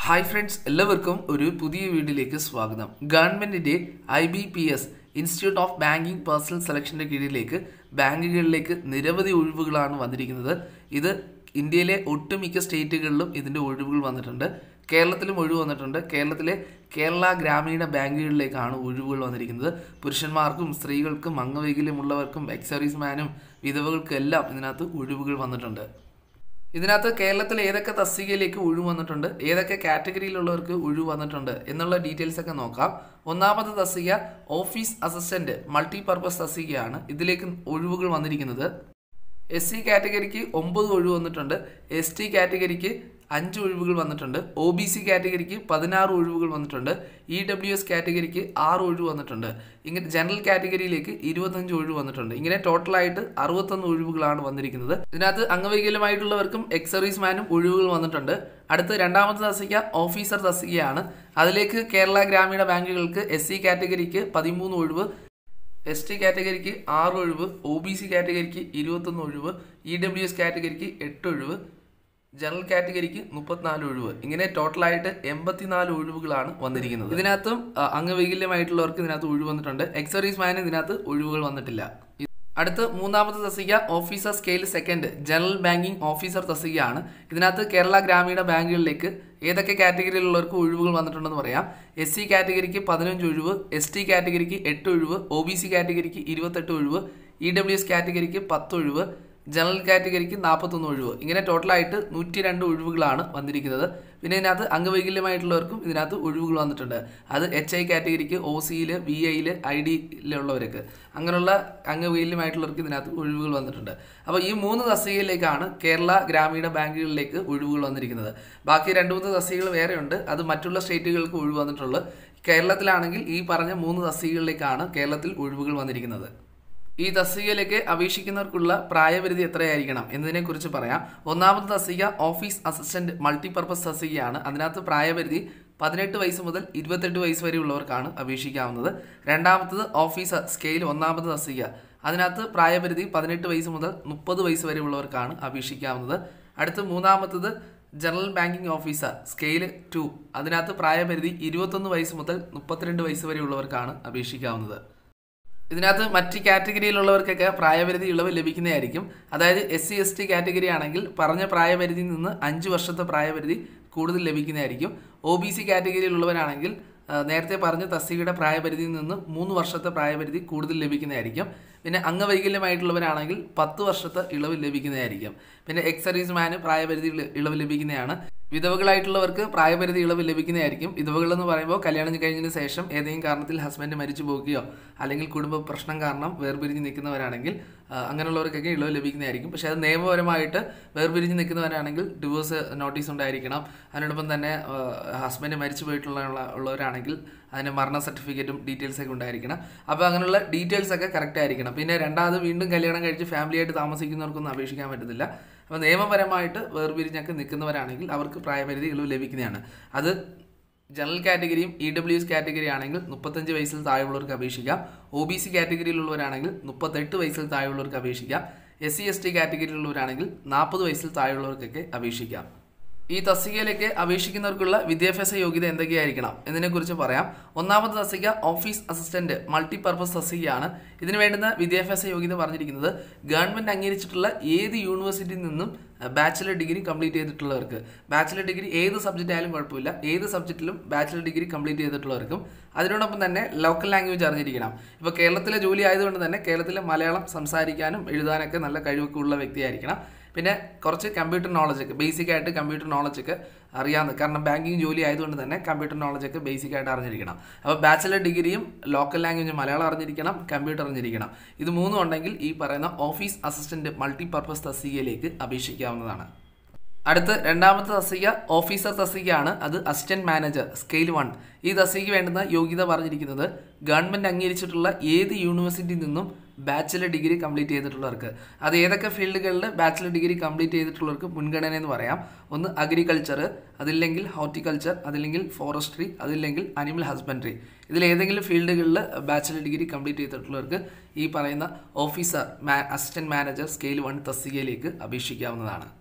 hi friends എല്ലാവർക്കും ഒരു പുതിയ വീഡിയോയിലേക്ക് സ്വാഗതം ഗവൺമെന്റിന്റെ I B P S institute of banking personnel സെലക്ഷന്റെ കീഴിലേക്ക് ബാങ്കുകളിലേക്ക് നിരവധി ഒഴിവുകളാണ് വന്നിരിക്കുന്നത് ഇത് ഇന്ത്യയിലെ ഒട്ടുമിക്ക സ്റ്റേറ്റുകളിലും ഇതിന്റെ ഒഴിവുകൾ വന്നിട്ടുണ്ട് കേരളത്തിലും ഒഴിവ് വന്നിട്ടുണ്ട് കേരളത്തിലെ കേരള ഗ്രാമീണ ബാങ്കുകളിലേക്കാണ് ഒഴിവുകൾ വന്നിരിക്കുന്നത് പുരുഷന്മാർക്കും സ്ത്രീകൾക്കും അംഗവൈകല്യമുള്ളവർക്കും എക്സറീസ്മാനും വിധവകൾക്കും എല്ലാം ഇതിനകത്ത് ഒഴിവുകൾ വന്നിട്ടുണ്ട് ഇതിനകത്ത് കേരളത്തിൽ ഏതൊക്കെ തസ്തികയിലേക്ക് ഒഴിവ് വന്നിട്ടുണ്ട് ഏതൊക്കെ കാറ്റഗറിയിലുള്ളവർക്ക് ഒഴിവ് വന്നിട്ടുണ്ട് എന്നുള്ള ഡീറ്റെയിൽസ് ഒക്കെ നോക്കാം ഒന്നാമത് തസ്തിക ഓഫീസ് അസിസ്റ്റന്റ് മൾട്ടി പർപ്പസ് തസ്തികയാണ് ഇതിലേക്ക് ഒഴിവുകൾ വന്നിരിക്കുന്നത് എസ് സി കാറ്റഗറിക്ക് ഒമ്പത് ഒഴിവ് വന്നിട്ടുണ്ട് എസ് ടി കാറ്റഗറിക്ക് അഞ്ച് ഒഴിവുകൾ വന്നിട്ടുണ്ട് ഒ ബി സി കാറ്റഗറിക്ക് പതിനാറ് ഒഴിവുകൾ വന്നിട്ടുണ്ട് ഇ ഡബ്ല്യു എസ് കാറ്റഗറിക്ക് ആറ് ഒഴിവ് വന്നിട്ടുണ്ട് ഇങ്ങനെ ജനറൽ കാറ്റഗറിയിലേക്ക് ഇരുപത്തഞ്ച് ഒഴിവ് വന്നിട്ടുണ്ട് ഇങ്ങനെ ടോട്ടലായിട്ട് അറുപത്തൊന്ന് ഒഴിവുകളാണ് വന്നിരിക്കുന്നത് ഇതിനകത്ത് അംഗവൈകല്യമായിട്ടുള്ളവർക്കും എക്സറീസ്മാനും ഒഴിവുകൾ വന്നിട്ടുണ്ട് അടുത്ത് രണ്ടാമത്തെ തസ്തിക ഓഫീസർ തസ്തികയാണ് അതിലേക്ക് കേരള ഗ്രാമീണ ബാങ്കുകൾക്ക് എസ് സി കാറ്റഗറിക്ക് പതിമൂന്ന് ഒഴിവ് എസ് ടി കാറ്റഗറിക്ക് ആറ് ഒഴിവ് ഒ ബി സി കാറ്റഗറിക്ക് ഇരുപത്തൊന്ന് ഒഴിവ് ഇ ഡബ്ല്യു എസ് കാറ്റഗറിക്ക് എട്ട് ഒഴിവ് ജനറൽ കാറ്റഗറിക്ക് മുപ്പത്തിനാല് ഒഴിവ് ഇങ്ങനെ ടോട്ടലായിട്ട് എൺപത്തിനാല് ഒഴിവുകളാണ് വന്നിരിക്കുന്നത് ഇതിനകത്തും അഹ്, അംഗവൈകല്യമായിട്ടുള്ളവർക്ക് ഇതിനകത്ത് ഒഴിവ് വന്നിട്ടുണ്ട് എക്സറീസ് മാന് ഇതിനകത്ത് ഒഴിവുകൾ വന്നിട്ടില്ല അടുത്ത് മൂന്നാമത്തെ തസ്തിക officer scale second general banking officer തസ്തികയാണ് ഇതിനകത്ത് കേരള ഗ്രാമീണ ബാങ്കുകളിലേക്ക് ഏതൊക്കെ കാറ്റഗറിയിലുള്ളവർക്ക് ഒഴിവുകൾ വന്നിട്ടുണ്ടെന്ന് പറയാം എസ് സി കാറ്റഗറിക്ക് പതിനഞ്ച് ഒഴിവ് എസ് ടി കാറ്റഗറിക്ക് എട്ട് ഒഴിവ് ഒ ബി സി കാറ്റഗറിക്ക് ഇരുപത്തെട്ട് ഒഴിവ് ഇ ഡബ്ല്യു എസ് കാറ്റഗറിക്ക് പത്ത് ഒഴിവ് ജനറൽ കാറ്റഗറിക്ക് നാൽപ്പത്തൊന്ന് ഒഴിവ് ഇങ്ങനെ ടോട്ടലായിട്ട് നൂറ്റി രണ്ട് ഒഴിവുകളാണ് വന്നിരിക്കുന്നത് പിന്നെ ഇതിനകത്ത് അംഗവൈകല്യമായിട്ടുള്ളവർക്കും ഇതിനകത്ത് ഒഴിവുകൾ വന്നിട്ടുണ്ട് അത് എച്ച് ഐ കാറ്റഗറിക്ക് ഒ സിയിൽ വി ഐയിൽ ഐ ഡിയിലുള്ളവർക്ക് അങ്ങനെയുള്ള അംഗവൈകല്യമായിട്ടുള്ളവർക്ക് ഇതിനകത്ത് ഒഴിവുകൾ വന്നിട്ടുണ്ട് അപ്പോൾ ഈ മൂന്ന് തസ്തികയിലേക്കാണ് കേരള ഗ്രാമീണ ബാങ്കുകളിലേക്ക് ഒഴിവുകൾ വന്നിരിക്കുന്നത് ബാക്കി രണ്ട് മൂന്ന് തസ്തികകൾ വേറെയുണ്ട് അത് മറ്റുള്ള സ്റ്റേറ്റുകൾക്ക് ഒഴിവ് വന്നിട്ടുള്ളൂ കേരളത്തിലാണെങ്കിൽ ഈ പറഞ്ഞ മൂന്ന് തസ്തികകളിലേക്കാണ് കേരളത്തിൽ ഒഴിവുകൾ വന്നിരിക്കുന്നത് ഈ തസ്തികയിലേക്ക് അപേക്ഷിക്കുന്നവർക്കുള്ള പ്രായപരിധി എത്രയായിരിക്കണം എന്നതിനെക്കുറിച്ച് പറയാം ഒന്നാമത്തെ തസ്തിക ഓഫീസ് അസിസ്റ്റന്റ് മൾട്ടിപർപ്പസ് തസ്തികയാണ് അതിനകത്ത് പ്രായപരിധി പതിനെട്ട് വയസ്സ് മുതൽ ഇരുപത്തെട്ട് വയസ്സ് വരെയുള്ളവർക്കാണ് അപേക്ഷിക്കാവുന്നത് രണ്ടാമത്തത് ഓഫീസർ സ്കെയിൽ ഒന്നാമത് തസ്തിക അതിനകത്ത് പ്രായപരിധി പതിനെട്ട് വയസ്സ് മുതൽ മുപ്പത് വയസ്സ് വരെയുള്ളവർക്കാണ് അപേക്ഷിക്കാവുന്നത് അടുത്ത് മൂന്നാമത്തത് general banking officer scale two അതിനകത്ത് പ്രായപരിധി ഇരുപത്തൊന്ന് വയസ്സ് മുതൽ മുപ്പത്തിരണ്ട് വയസ്സ് വരെയുള്ളവർക്കാണ് അപേക്ഷിക്കാവുന്നത് ഇതിനകത്ത് മറ്റ് കാറ്റഗറിയിലുള്ളവർക്കൊക്കെ പ്രായപരിധി ഇളവ് ലഭിക്കുന്നതായിരിക്കും അതായത് S C S T category ആണെങ്കിൽ പറഞ്ഞ പ്രായപരിധിയിൽ നിന്ന് അഞ്ച് വർഷത്തെ പ്രായപരിധി കൂടുതൽ ലഭിക്കുന്നതായിരിക്കും ഒ ബി സി കാറ്റഗറിയിലുള്ളവരാണെങ്കിൽ ആ, നേരത്തെ പറഞ്ഞ തസ്തികയുടെ പ്രായപരിധിയിൽ നിന്ന് മൂന്ന് വർഷത്തെ പ്രായപരിധി കൂടുതൽ ലഭിക്കുന്നതായിരിക്കും പിന്നെ അംഗവൈകല്യമായിട്ടുള്ളവരാണെങ്കിൽ പത്ത് വർഷത്തെ ഇളവ് ലഭിക്കുന്നതായിരിക്കും പിന്നെ എക്സറീസ് മാന് പ്രായപരിധി ഇള- ഇളവ് ലഭിക്കുന്നതാണ് വിധവകളായിട്ടുള്ളവർക്ക് പ്രായപരിധി ഇളവ് ലഭിക്കുന്നതായിരിക്കും വിധവകൾ എന്ന് പറയുമ്പോൾ കല്യാണം കഴിഞ്ഞതിന് ശേഷം ഏതെങ്കിലും കാരണത്തിൽ ഹസ്ബൻഡ് മരിച്ചു പോകുകയോ അല്ലെങ്കിൽ കുടുംബ പ്രശ്നം കാരണം വേർപിരിഞ്ഞ് നിൽക്കുന്നവരാണെങ്കിൽ ആ, അങ്ങനെയുള്ളവർക്കൊക്കെ ഇളവ് ലഭിക്കുന്നതായിരിക്കും പക്ഷേ അത് നിയമപരമായിട്ട് വേർപിരിഞ്ഞ് നിൽക്കുന്നവരാണെങ്കിൽ ഡിവോഴ്സ് നോട്ടീസ് ഉണ്ടായിരിക്കണം അതിനോടൊപ്പം തന്നെ ഹസ്ബൻഡ് മരിച്ചു പോയിട്ടുള്ള ഉള്ളവരാണെങ്കിൽ അതിന് മരണ സർട്ടിഫിക്കറ്റും ഡീറ്റെയിൽസ് ഒക്കെ ഉണ്ടായിരിക്കണം അപ്പോൾ അങ്ങനെയുള്ള ഡീറ്റെയിൽസ് ഒക്കെ കറക്റ്റ് ആയിരിക്കണം പിന്നെ രണ്ടാമത് വീണ്ടും കല്യാണം കഴിച്ച് ഫാമിലി ആയിട്ട് താമസിക്കുന്നവർക്കൊന്നും അപേക്ഷിക്കാൻ പറ്റത്തില്ല അപ്പോൾ നിയമപരമായിട്ട് വേർപിരിഞ്ഞൊക്കെ നിൽക്കുന്നവരാണെങ്കിൽ അവർക്ക് പ്രായപരിധി ഇളവ് ലഭിക്കുന്നതാണ് അത് ജനറൽ കാറ്റഗറിയും ഇ ഡബ്ല്യു എസ് കാറ്റഗറി ആണെങ്കിൽ മുപ്പത്തഞ്ച് വയസ്സിൽ താഴെയുള്ളവർക്ക് അപേക്ഷിക്കാം ഒ ബി സി കാറ്റഗറിയിലുള്ളവരാണെങ്കിൽ മുപ്പത്തെട്ട് വയസ്സിൽ താഴെയുള്ളവർക്ക് അപേക്ഷിക്കാം എസ് സി എസ് ടി കാറ്റഗറിയിലുള്ളവരാണെങ്കിൽ നാൽപ്പത് വയസ്സിൽ താഴെയുള്ളവർക്കൊക്കെ അപേക്ഷിക്കാം ഈ തസ്തികയിലേക്ക് അപേക്ഷിക്കുന്നവർക്കുള്ള വിദ്യാഭ്യാസ യോഗ്യത എന്തൊക്കെയായിരിക്കണം എന്നതിനെക്കുറിച്ച് പറയാം ഒന്നാമത്തെ തസ്തിക ഓഫീസ് അസിസ്റ്റന്റ് മൾട്ടിപർപ്പസ് തസ്തികയാണ് ഇതിന് വേണ്ടുന്ന വിദ്യാഭ്യാസ യോഗ്യത പറഞ്ഞിരിക്കുന്നത് ഗവൺമെന്റ് അംഗീകരിച്ചിട്ടുള്ള ഏത് യൂണിവേഴ്സിറ്റിയിൽ നിന്നും ബാച്ചിലർ ഡിഗ്രി കംപ്ലീറ്റ് ചെയ്തിട്ടുള്ളവർക്ക് ബാച്ചിലർ ഡിഗ്രി ഏത് സബ്ജക്റ്റ് ആയാലും കുഴപ്പമില്ല ഏത് സബ്ജക്റ്റിലും ബാച്ചിലർ ഡിഗ്രി കംപ്ലീറ്റ് ചെയ്തിട്ടുള്ളവർക്കും അതിനോടൊപ്പം തന്നെ ലോക്കൽ ലാംഗ്വേജ് അറിഞ്ഞിരിക്കണം ഇപ്പോൾ കേരളത്തിലെ ജോലി ആയതുകൊണ്ട് തന്നെ കേരളത്തിലെ മലയാളം സംസാരിക്കാനും എഴുതാനൊക്കെ നല്ല കഴിവൊക്കെ ഉള്ള വ്യക്തിയായിരിക്കണം പിന്നെ കുറച്ച് കമ്പ്യൂട്ടർ നോളജ് ഒക്കെ ബേസിക് ആയിട്ട് കമ്പ്യൂട്ടർ നോളജ് ഒക്കെ അറിയാവുന്ന കാരണം ബാങ്കിങ് ജോലി ആയതുകൊണ്ട് തന്നെ കമ്പ്യൂട്ടർ നോളജ് ഒക്കെ ബേസിക് ആയിട്ട് അറിഞ്ഞിരിക്കണം അപ്പോൾ ബാച്ചിലർ ഡിഗ്രിയും ലോക്കൽ ലാംഗ്വേജ് മലയാളം അറിഞ്ഞിരിക്കണം കമ്പ്യൂട്ടർ അറിഞ്ഞിരിക്കണം ഇത് മൂന്നും ഉണ്ടെങ്കിൽ ഈ പറയുന്ന ഓഫീസ് അസിസ്റ്റന്റ് മൾട്ടിപർപ്പസ് തസ്തികയിലേക്ക് അപേക്ഷിക്കാവുന്നതാണ് അടുത്ത് രണ്ടാമത്തെ തസ്തിക ഓഫീസർ തസ്തികയാണ് അത് അസിസ്റ്റന്റ് മാനേജർ സ്കെയിൽ വൺ ഈ തസ്തികയ്ക്ക് വേണ്ടുന്ന യോഗ്യത പറഞ്ഞിരിക്കുന്നത് ഗവൺമെന്റ് അംഗീകരിച്ചിട്ടുള്ള ഏത് യൂണിവേഴ്സിറ്റിയിൽ നിന്നും ബാച്ചിലർ ഡിഗ്രി കംപ്ലീറ്റ് ചെയ്തിട്ടുള്ളവർക്ക് അത് ഏതൊക്കെ ഫീൽഡുകളിൽ ബാച്ചിലർ ഡിഗ്രി കംപ്ലീറ്റ് ചെയ്തിട്ടുള്ളവർക്ക് മുൻഗണന എന്ന് പറയാം ഒന്ന് അഗ്രികൾച്ചർ അതില്ലെങ്കിൽ ഹോർട്ടിക്കൾച്ചർ അതില്ലെങ്കിൽ ഫോറസ്ട്രി അതില്ലെങ്കിൽ അനിമൽ ഹസ്ബൻഡറി ഇതിൽ ഏതെങ്കിലും ഫീൽഡുകളിൽ ബാച്ചിലർ ഡിഗ്രി കംപ്ലീറ്റ് ചെയ്തിട്ടുള്ളവർക്ക് ഈ പറയുന്ന officer assistant manager scale one തസ്തികയിലേക്ക് അപേക്ഷിക്കാവുന്നതാണ്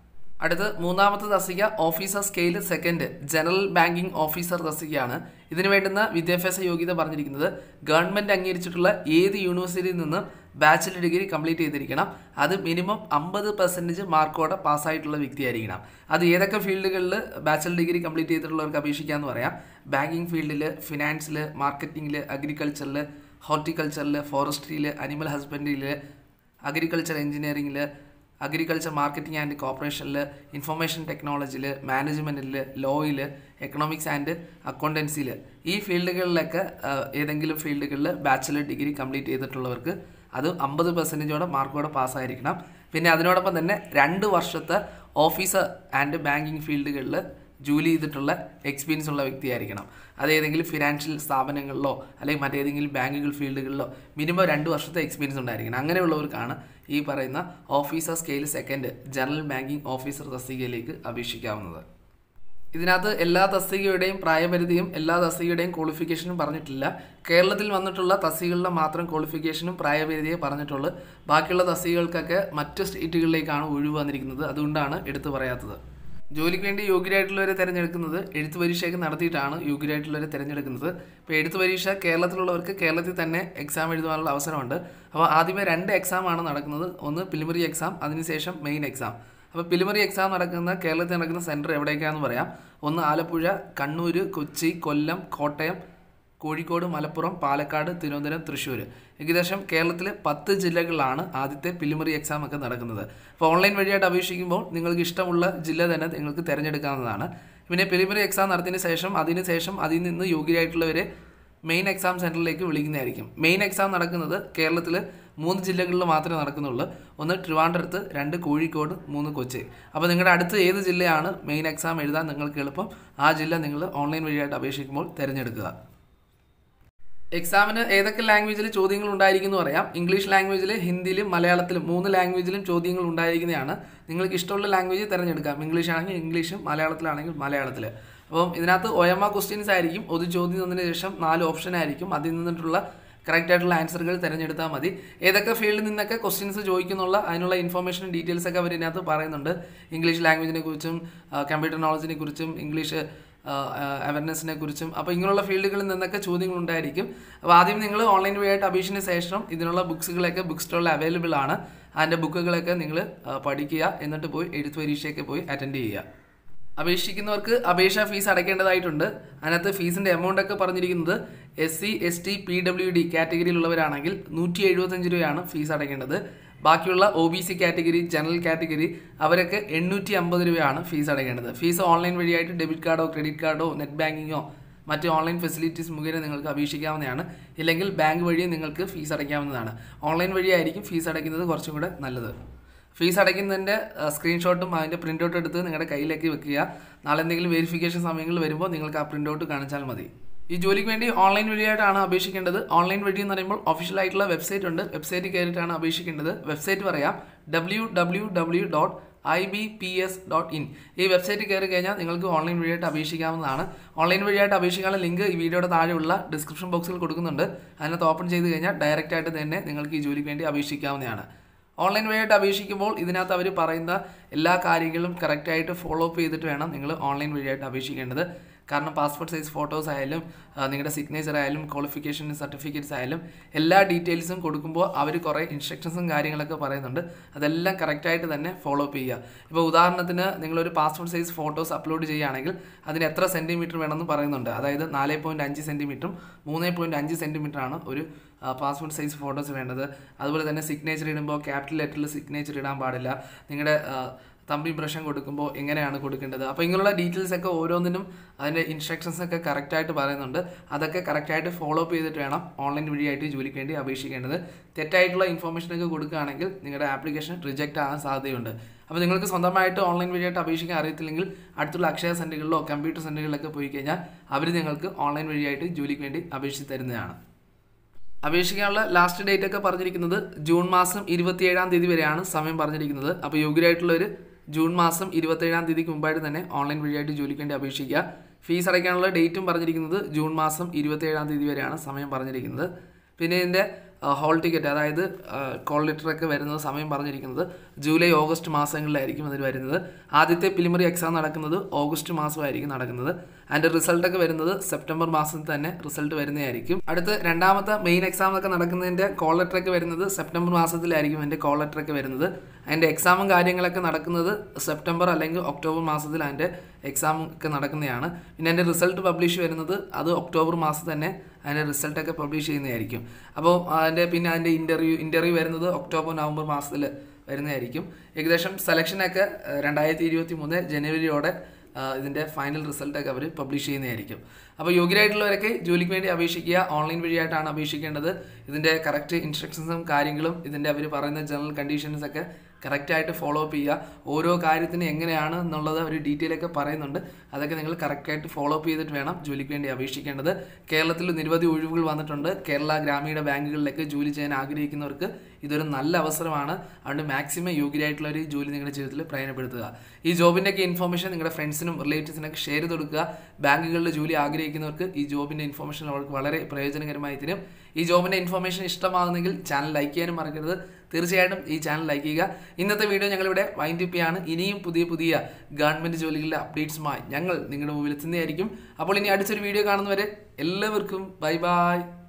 അടുത്ത് മൂന്നാമത്തെ തസ്തിക officer scale second general banking officer തസ്തികയാണ് ഇതിന് വേണ്ടുന്ന വിദ്യാഭ്യാസ യോഗ്യത പറഞ്ഞിരിക്കുന്നത് ഗവൺമെന്റ് അംഗീകരിച്ചിട്ടുള്ള ഏത് യൂണിവേഴ്സിറ്റിയിൽ നിന്നും ബാച്ചിലർ ഡിഗ്രി കംപ്ലീറ്റ് ചെയ്തിരിക്കണം അത് മിനിമം അമ്പത് പെർസെൻറ്റേജ് മാർക്കോടെ പാസ്സായിട്ടുള്ള വ്യക്തിയായിരിക്കണം അത് ഏതൊക്കെ ഫീൽഡുകളിൽ ബാച്ചിലർ ഡിഗ്രി കംപ്ലീറ്റ് ചെയ്തിട്ടുള്ളവർക്ക് അപേക്ഷിക്കാമെന്ന് പറയാം ബാങ്കിങ് ഫീൽഡിൽ ഫിനാൻസിൽ മാർക്കറ്റിംഗിൽ അഗ്രികൾച്ചറിൽ ഹോർട്ടിക്കൾച്ചറിൽ ഫോറസ്ട്രിയിൽ അനിമൽ ഹസ്ബൻഡറിയിൽ അഗ്രികൾച്ചർ എഞ്ചിനീയറിംഗിൽ അഗ്രികൾച്ചർ മാർക്കറ്റിംഗ് ആൻഡ് കോർപ്പറേഷനിൽ ഇൻഫർമേഷൻ ടെക്നോളജിയിൽ മാനേജ്മെൻറ്റിൽ ലോയിൽ എക്കണോമിക്സ് ആൻഡ് അക്കൗണ്ടൻസിയിൽ ഈ ഫീൽഡുകളിലൊക്കെ ആ, ഏതെങ്കിലും ഫീൽഡുകളിൽ ബാച്ചിലർ ഡിഗ്രി കംപ്ലീറ്റ് ചെയ്തിട്ടുള്ളവർക്ക് അത് അമ്പത് പെർസെൻറ്റേജോടെ മാർക്കോടെ പാസ്സായിരിക്കണം പിന്നെ അതിനോടൊപ്പം തന്നെ രണ്ട് വർഷത്തെ ഓഫീസർ ആൻഡ് ബാങ്കിങ് ഫീൽഡുകളിൽ ജോലി ചെയ്തിട്ടുള്ള എക്സ്പീരിയൻസ് ഉള്ള വ്യക്തിയായിരിക്കണം അത് ഏതെങ്കിലും ഫിനാൻഷ്യൽ സ്ഥാപനങ്ങളിലോ അല്ലെങ്കിൽ മറ്റേതെങ്കിലും ബാങ്കുകൾ ഫീൽഡുകളിലോ മിനിമം രണ്ട് വർഷത്തെ എക്സ്പീരിയൻസ് ഉണ്ടായിരിക്കണം അങ്ങനെയുള്ളവർക്കാണ് ഈ പറയുന്ന officer scale second general banking officer തസ്തികയിലേക്ക് അപേക്ഷിക്കാവുന്നത് ഇതിനകത്ത് എല്ലാ തസ്തികയുടെയും പ്രായപരിധിയും എല്ലാ തസ്തികയുടെയും ക്വാളിഫിക്കേഷനും പറഞ്ഞിട്ടില്ല കേരളത്തിൽ വന്നിട്ടുള്ള തസ്തികകളുടെ മാത്രം ക്വാളിഫിക്കേഷനും പ്രായപരിധിയെ പറഞ്ഞിട്ടുള്ളൂ ബാക്കിയുള്ള തസ്തികകൾക്കൊക്കെ മറ്റ് സ്റ്റേറ്റുകളിലേക്കാണ് ഒഴിവ് വന്നിരിക്കുന്നത് അതുകൊണ്ടാണ് എടുത്തു പറയാത്തത് ജോലിക്ക് വേണ്ടി യോഗ്യരായിട്ടുള്ളവരെ തിരഞ്ഞെടുക്കുന്നത് എഴുത്ത് പരീക്ഷയൊക്കെ നടത്തിയിട്ടാണ് യോഗ്യരായിട്ടുള്ളവരെ തിരഞ്ഞെടുക്കുന്നത് ഇപ്പോൾ എഴുത്ത് പരീക്ഷ കേരളത്തിലുള്ളവർക്ക് കേരളത്തിൽ തന്നെ എക്സാം എഴുതുവാനുള്ള അവസരമുണ്ട് അപ്പോൾ ആദ്യമേ രണ്ട് എക്സാമാണ് നടക്കുന്നത് ഒന്ന് പ്രിലിമിനറി എക്സാം അതിനുശേഷം മെയിൻ എക്സാം അപ്പോൾ പ്രിലിമിനറി എക്സാം നടക്കുന്ന കേരളത്തിൽ നടക്കുന്ന സെൻറ്റർ എവിടേക്കാണെന്ന് പറയാം ഒന്ന് ആലപ്പുഴ കണ്ണൂർ കൊച്ചി കൊല്ലം കോട്ടയം കോഴിക്കോട് മലപ്പുറം പാലക്കാട് തിരുവനന്തപുരം തൃശ്ശൂർ ഏകദേശം കേരളത്തിലെ പത്ത് ജില്ലകളിലാണ് ആദ്യത്തെ പ്രിലിമിനറി എക്സാം ഒക്കെ നടക്കുന്നത് അപ്പോൾ ഓൺലൈൻ വഴിയായിട്ട് അപേക്ഷിക്കുമ്പോൾ നിങ്ങൾക്ക് ഇഷ്ടമുള്ള ജില്ല തന്നെ നിങ്ങൾക്ക് തിരഞ്ഞെടുക്കാവുന്നതാണ് പിന്നെ പ്രിലിമിനറി എക്സാം നടത്തിയതിന് ശേഷം അതിന് ശേഷം അതിൽ നിന്ന് യോഗ്യരായിട്ടുള്ളവരെ മെയിൻ എക്സാം സെൻറ്ററിലേക്ക് വിളിക്കുന്നതായിരിക്കും മെയിൻ എക്സാം നടക്കുന്നത് കേരളത്തിൽ മൂന്ന് ജില്ലകളിൽ മാത്രമേ നടക്കുന്നുള്ളൂ ഒന്ന് ട്രിവാൻഡ്രത്ത് രണ്ട് കോഴിക്കോട് മൂന്ന് കൊച്ചി അപ്പോൾ നിങ്ങളുടെ അടുത്ത് ഏത് ജില്ലയാണ് മെയിൻ എക്സാം എഴുതാൻ നിങ്ങൾക്ക് എളുപ്പം ആ ജില്ല നിങ്ങൾ ഓൺലൈൻ വഴിയായിട്ട് അപേക്ഷിക്കുമ്പോൾ തിരഞ്ഞെടുക്കുക എക്സാമിന് ഏതൊക്കെ ലാംഗ്വേജിൽ ചോദ്യങ്ങൾ ഉണ്ടായിരിക്കും എന്ന് പറയാം ഇംഗ്ലീഷ് ലാംഗ്വേജിൽ ഹിന്ദിയിലും മലയാളത്തിലും മൂന്ന് ലാംഗ്വേജിലും ചോദ്യങ്ങൾ ഉണ്ടായിരിക്കുന്നതാണ് നിങ്ങൾക്ക് ഇഷ്ടമുള്ള ലാംഗ്വേജ് തിരഞ്ഞെടുക്കാം ഇംഗ്ലീഷ് ആണെങ്കിൽ ഇംഗ്ലീഷും മലയാളത്തിലാണെങ്കിൽ മലയാളത്തിൽ അപ്പം ഇതിനകത്ത് ഒയമ്മ ക്വസ്റ്റ്യൻസ് ആയിരിക്കും ഒരു ചോദ്യം തന്നതിന് ശേഷം നാല് ഓപ്ഷൻ ആയിരിക്കും അതിൽ നിന്നിട്ടുള്ള കറക്റ്റ് ആയിട്ടുള്ള ആൻസറുകൾ തിരഞ്ഞെടുത്താൽ മതി ഏതൊക്കെ ഫീൽഡിൽ നിന്നൊക്കെ ക്വസ്റ്റ്യൻസ് ചോദിക്കുന്നുള്ള അതിനുള്ള ഇൻഫർമേഷനും ഡീറ്റെയിൽസ് ഒക്കെ അവർ ഇതിനകത്ത് പറയുന്നുണ്ട് ഇംഗ്ലീഷ് ലാംഗ്വേജിനെ കുറിച്ചും കമ്പ്യൂട്ടർ നോളജിനെ കുറിച്ചും ഇംഗ്ലീഷ് അവയർനെസ്സിനെ കുറിച്ചും അപ്പോൾ ഇങ്ങനെയുള്ള ഫീൽഡുകളിൽ നിന്നൊക്കെ ചോദ്യങ്ങൾ ഉണ്ടായിരിക്കും അപ്പോൾ ആദ്യം നിങ്ങൾ ഓൺലൈൻ വഴിയായിട്ട് അപേക്ഷന് ശേഷം ഇതിനുള്ള ബുക്സുകളൊക്കെ ബുക്ക് സ്റ്റോളിൽ അവൈലബിൾ ആണ് അതിൻ്റെ ബുക്കുകളൊക്കെ നിങ്ങൾ പഠിക്കുക എന്നിട്ട് പോയി എഴുത്ത് പരീക്ഷയൊക്കെ പോയി അറ്റൻഡ് ചെയ്യുക അപേക്ഷിക്കുന്നവർക്ക് അപേക്ഷാ ഫീസ് അടയ്ക്കേണ്ടതായിട്ടുണ്ട് അതിനകത്ത് ഫീസിൻ്റെ എമൗണ്ട് ഒക്കെ പറഞ്ഞിരിക്കുന്നത് S C S T P W D കാറ്റഗറിയിലുള്ളവരാണെങ്കിൽ നൂറ്റി എഴുപത്തഞ്ച് രൂപയാണ് ഫീസ് അടയ്ക്കേണ്ടത് ബാക്കിയുള്ള O B C category general category അവരൊക്കെ എണ്ണൂറ്റി അമ്പത് രൂപയാണ് ഫീസ് അടയ്ക്കേണ്ടത് ഫീസ് ഓൺലൈൻ വഴിയായിട്ട് ഡെബിറ്റ് കാർഡോ ക്രെഡിറ്റ് കാർഡോ നെറ്റ് ബാങ്കിങ്ങോ മറ്റ് ഓൺലൈൻ ഫെസിലിറ്റീസ് മുഖേന നിങ്ങൾക്ക് അപേക്ഷിക്കാവുന്നതാണ് ഇല്ലെങ്കിൽ ബാങ്ക് വഴി നിങ്ങൾക്ക് ഫീസ് അടയ്ക്കാവുന്നതാണ് ഓൺലൈൻ വഴിയായിരിക്കും ഫീസ് അടയ്ക്കുന്നത് കുറച്ചും കൂടെ നല്ലത് ഫീസ് അടയ്ക്കുന്നതിൻ്റെ സ്ക്രീൻഷോട്ടും അതിൻ്റെ പ്രിൻ്റ് ഔട്ട് എടുത്ത് നിങ്ങളുടെ കയ്യിലേക്ക് വെക്കുക നാളെ എന്തെങ്കിലും വെരിഫിക്കേഷൻ സമയങ്ങളിൽ വരുമ്പോൾ നിങ്ങൾക്ക് ആ പ്രിൻ്റ് ഔട്ട് കാണിച്ചാൽ മതി ഈ ജോലിക്ക് വേണ്ടി ഓൺലൈൻ വഴിയായിട്ടാണ് അപേക്ഷിക്കേണ്ടത് ഓൺലൈൻ വഴി എന്ന് പറയുമ്പോൾ ഒഫീഷ്യൽ ആയിട്ടുള്ള വെബ്സൈറ്റ് ഉണ്ട് വെബ്സൈറ്റിൽ കയറിയിട്ടാണ് അപേക്ഷിക്കേണ്ടത് വെബ്സൈറ്റ് പറയാം W W W dot I B P S dot in ഈ വെബ്സൈറ്റിൽ കയറി കഴിഞ്ഞാൽ നിങ്ങൾക്ക് ഓൺലൈൻ വഴിയായിട്ട് അപേക്ഷിക്കാവുന്നതാണ് ഓൺലൈൻ വഴിയായിട്ട് അപേക്ഷിക്കാനുള്ള ലിങ്ക് ഈ വീഡിയോയുടെ താഴെയുള്ള ഡിസ്ക്രിപ്ഷൻ ബോക്സിൽ കൊടുക്കുന്നുണ്ട് അതിനകത്ത് ഓപ്പൺ ചെയ്ത് കഴിഞ്ഞാൽ ഡയറക്റ്റ് ആയിട്ട് തന്നെ നിങ്ങൾക്ക് ഈ ജോലിക്ക് വേണ്ടി അപേക്ഷിക്കാവുന്നതാണ് ഓൺലൈൻ വഴിയായിട്ട് അപേക്ഷിക്കുമ്പോൾ ഇതിനകത്ത് അവർ പറയുന്ന എല്ലാ കാര്യങ്ങളും കറക്റ്റായിട്ട് ഫോളോ അപ്പ് ചെയ്തിട്ട് വേണം നിങ്ങൾ ഓൺലൈൻ വഴിയായിട്ട് അപേക്ഷിക്കേണ്ടത് കാരണം പാസ്പോർട്ട് സൈസ് ഫോട്ടോസ് ആയാലും ആ, നിങ്ങളുടെ സിഗ്നേച്ചർ ആയാലും ക്വാളിഫിക്കേഷൻ സർട്ടിഫിക്കറ്റ്സ് ആയാലും എല്ലാ ഡീറ്റെയിൽസും കൊടുക്കുമ്പോൾ അവർ കുറേ ഇൻസ്ട്രക്ഷൻസും കാര്യങ്ങളൊക്കെ പറയുന്നുണ്ട് അതെല്ലാം കറക്റ്റായിട്ട് തന്നെ ഫോളോ അപ്പ് ചെയ്യുക ഇപ്പോൾ ഉദാഹരണത്തിന് നിങ്ങളൊരു പാസ്പോർട്ട് സൈസ് ഫോട്ടോസ് അപ്ലോഡ് ചെയ്യുകയാണെങ്കിൽ അതിന് എത്ര സെൻറ്റിമീറ്റർ വേണമെന്ന് പറയുന്നുണ്ട് അതായത് നാല് പോയിൻറ്റ് അഞ്ച് സെൻറ്റിമീറ്ററും മൂന്ന് പോയിൻറ്റ് അഞ്ച് സെൻറ്റിമീറ്ററാണ് ഒരു പാസ്പോർട്ട് സൈസ് ഫോട്ടോസ് വേണ്ടത് അതുപോലെ തന്നെ സിഗ്നേച്ചർ ഇടുമ്പോൾ ക്യാപിറ്റൽ ലെറ്ററിൽ സിഗ്നേച്ചർ ഇടാൻ പാടില്ല നിങ്ങളുടെ തമ്പി ബ്രഷം കൊടുക്കുമ്പോൾ എങ്ങനെയാണ് കൊടുക്കേണ്ടത് അപ്പോൾ ഇങ്ങനെയുള്ള ഡീറ്റെയിൽസ് ഒക്കെ ഓരോന്നിനും അതിൻ്റെ ഇൻസ്ട്രക്ഷൻസ് ഒക്കെ കറക്റ്റായിട്ട് പറയുന്നുണ്ട് അതൊക്കെ കറക്റ്റായിട്ട് ഫോളോ അപ്പ് ചെയ്തിട്ട് വേണം ഓൺലൈൻ വഴിയായിട്ട് ജോലിക്ക് വേണ്ടി അപേക്ഷിക്കേണ്ടത് തെറ്റായിട്ടുള്ള ഇൻഫർമേഷൻ ഒക്കെ കൊടുക്കുകയാണെങ്കിൽ നിങ്ങളുടെ ആപ്ലിക്കേഷൻ റിജക്റ്റ് ആകാൻ സാധ്യതയുണ്ട് അപ്പോൾ നിങ്ങൾക്ക് സ്വന്തമായിട്ട് ഓൺലൈൻ വഴിയായിട്ട് അപേക്ഷിക്കാൻ അറിയത്തില്ലെങ്കിൽ അടുത്തുള്ള അക്ഷയ സെൻറ്ററുകളിലോ കമ്പ്യൂട്ടർ സെൻറ്ററുകളിലൊക്കെ പോയി കഴിഞ്ഞാൽ അവർ നിങ്ങൾക്ക് ഓൺലൈൻ വഴിയായിട്ട് ജോലിക്ക് വേണ്ടി അപേക്ഷിച്ച് തരുന്നതാണ് അപേക്ഷിക്കാനുള്ള ലാസ്റ്റ് ഡേറ്റ് ഒക്കെ പറഞ്ഞിരിക്കുന്നത് ജൂൺ മാസം ഇരുപത്തിയേഴാം തീയതി വരെയാണ് സമയം പറഞ്ഞിരിക്കുന്നത് അപ്പോൾ യോഗ്യരായിട്ടുള്ളവർ ജൂൺ മാസം ഇരുപത്തേഴാം തീയതിക്ക് മുമ്പായിട്ട് തന്നെ ഓൺലൈൻ വഴിയായിട്ട് ജോലിക്ക് വേണ്ടി അപേക്ഷിക്കുക ഫീസ് അടയ്ക്കാനുള്ള ഡേറ്റും പറഞ്ഞിരിക്കുന്നത് ജൂൺ മാസം ഇരുപത്തേഴാം തീയതി വരെയാണ് സമയം പറഞ്ഞിരിക്കുന്നത് പിന്നെ ഇതിൻ്റെ ഹോൾ ടിക്കറ്റ് അതായത് കോൾ ലെറ്ററൊക്കെ വരുന്നത് സമയം പറഞ്ഞിരിക്കുന്നത് ജൂലൈ ഓഗസ്റ്റ് മാസങ്ങളിലായിരിക്കും അതിൽ വരുന്നത് ആദ്യത്തെ പ്രിലിമിനറി എക്സാം നടക്കുന്നത് ഓഗസ്റ്റ് മാസമായിരിക്കും നടക്കുന്നത് അതിൻ്റെ റിസൾട്ടൊക്കെ വരുന്നത് സെപ്റ്റംബർ മാസത്തിൽ തന്നെ റിസൾട്ട് വരുന്നതായിരിക്കും അടുത്ത് രണ്ടാമത്തെ മെയിൻ എക്സാം ഒക്കെ നടക്കുന്നതിൻ്റെ കോൾ ലെറ്ററൊക്കെ വരുന്നത് സെപ്റ്റംബർ മാസത്തിലായിരിക്കും അതിൻ്റെ കോൾ ലെറ്ററൊക്കെ വരുന്നത് അതിൻ്റെ എക്സാമും കാര്യങ്ങളൊക്കെ നടക്കുന്നത് സെപ്റ്റംബർ അല്ലെങ്കിൽ ഒക്ടോബർ മാസത്തിൽ അതിൻ്റെ എക്സാം ഒക്കെ നടക്കുന്നതാണ് പിന്നെ അതിൻ്റെ റിസൾട്ട് പബ്ലിഷ് വരുന്നത് അത് ഒക്ടോബർ മാസം തന്നെ അതിൻ്റെ റിസൾട്ടൊക്കെ പബ്ലിഷ് ചെയ്യുന്നതായിരിക്കും അപ്പോൾ അതിൻ്റെ പിന്നെ അതിൻ്റെ ഇൻ്റർവ്യൂ ഇൻ്റർവ്യൂ വരുന്നത് ഒക്ടോബർ നവംബർ മാസത്തിൽ വരുന്നതായിരിക്കും ഏകദേശം സെലക്ഷനൊക്കെ രണ്ടായിരത്തി ഇരുപത്തി മൂന്ന് ജനുവരിയോടെ ഇതിൻ്റെ ഫൈനൽ റിസൾട്ടൊക്കെ അവർ പബ്ലിഷ് ചെയ്യുന്നതായിരിക്കും അപ്പോൾ യോഗ്യരായിട്ടുള്ളവരൊക്കെ ജോലിക്ക് വേണ്ടി അപേക്ഷിക്കുക ഓൺലൈൻ വഴിയായിട്ടാണ് അപേക്ഷിക്കേണ്ടത് ഇതിൻ്റെ കറക്റ്റ് ഇൻസ്ട്രക്ഷൻസും കാര്യങ്ങളും ഇതിൻ്റെ അവർ പറയുന്ന ജനറൽ കണ്ടീഷൻസ് ഒക്കെ കറക്റ്റായിട്ട് ഫോളോ അപ്പ് ചെയ്യുക ഓരോ കാര്യത്തിന് എങ്ങനെയാണ് എന്നുള്ളത് ഒരു ഡീറ്റെയിൽ ഒക്കെ പറയുന്നുണ്ട് അതൊക്കെ നിങ്ങൾ കറക്റ്റായിട്ട് ഫോളോ അപ്പ് ചെയ്തിട്ട് വേണം ജോലിക്ക് വേണ്ടി അപേക്ഷിക്കേണ്ടത് കേരളത്തിൽ നിരവധി ഒഴിവുകൾ വന്നിട്ടുണ്ട് കേരള ഗ്രാമീണ ബാങ്കുകളിലേക്ക് ജോലി ചെയ്യാൻ ആഗ്രഹിക്കുന്നവർക്ക് ഇതൊരു നല്ല അവസരമാണ് അതുകൊണ്ട് മാക്സിമം യോഗ്യരായിട്ടുള്ള ഒരു ജോലി നിങ്ങളുടെ ജീവിതത്തിൽ പ്രയോജനപ്പെടുത്തുക ഈ ജോബിൻ്റെയൊക്കെ ഇൻഫർമേഷൻ നിങ്ങളുടെ ഫ്രണ്ട്സിനും റിലേറ്റീവ്സിനൊക്കെ ഷെയർ ചെയ്ത് കൊടുക്കുക ബാങ്കുകളിൽ ജോലി ആഗ്രഹിക്കുന്നവർക്ക് ഈ ജോബിൻ്റെ ഇൻഫർമേഷൻ അവർക്ക് വളരെ പ്രയോജനകരമായി തരും ഈ ജോബിൻ്റെ ഇൻഫർമേഷൻ ഇഷ്ടമാകുന്നെങ്കിൽ ചാനൽ ലൈക്ക് ചെയ്യാനും മറക്കരുത് തീർച്ചയായിട്ടും ഈ ചാനൽ ലൈക്ക് ചെയ്യുക ഇന്നത്തെ വീഡിയോ ഞങ്ങളിവിടെ വൈൻഡ് അപ്പ് ചെയ്യാണ് ഇനിയും പുതിയ പുതിയ ഗവൺമെൻറ് ജോലികളുടെ അപ്ഡേറ്റ്സുമായി ഞങ്ങൾ നിങ്ങളുടെ മുമ്പിൽ എത്തുന്നതായിരിക്കും അപ്പോൾ ഇനി അടുത്തൊരു വീഡിയോ കാണുന്നവരെ എല്ലാവർക്കും ബൈ ബൈ